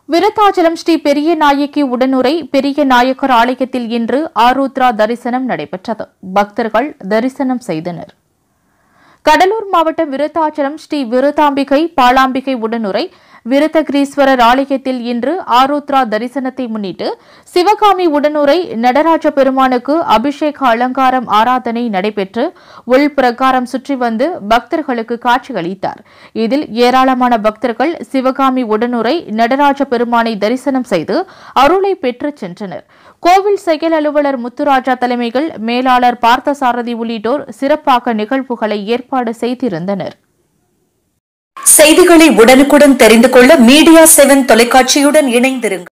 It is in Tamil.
விருத்தாச்சலம் ஸ்ரீ பெரிய நாயகி உடனுரை பெரிய நாயக்கர் ஆலயத்தில் இன்று ஆருத்ரா தரிசனம் நடைபெற்றது பக்தர்கள் தரிசனம் செய்தனர் கடலூர் மாவட்டம் விருத்தாச்சலம் ஸ்ரீ விருத்தாம்பிகை பாலாம்பிகை உடனுரை விருத்தகிரீஸ்வரர் ஆலயத்தில் இன்று ஆருத்ரா தரிசனத்தை முன்னிட்டு சிவகாமி உடனுரை நடராஜ பெருமானுக்கு அபிஷேக அலங்காரம் ஆராதனை நடைபெற்று உள் பிரகாரம் சுற்றி வந்து பக்தர்களுக்கு காட்சியளித்தார் இதில் ஏராளமான பக்தர்கள் சிவகாமி உடனுரை நடராஜ பெருமானை தரிசனம் செய்து அருளை பெற்றுச் சென்றனர் கோவில் செயல் அலுவலர் முத்துராஜா தலைமையில் மேலாளர் பார்த்தசாரதி உள்ளிட்டோர் சிறப்பாக நிகழ்வுகளை ஏற்பாடு செய்திருந்தனர் செய்திகளை உடனுக்குடன் தெரிந்து கொள்ள மீடியா செவன் தொலைக்காட்சியுடன் இணைந்திருங்கள்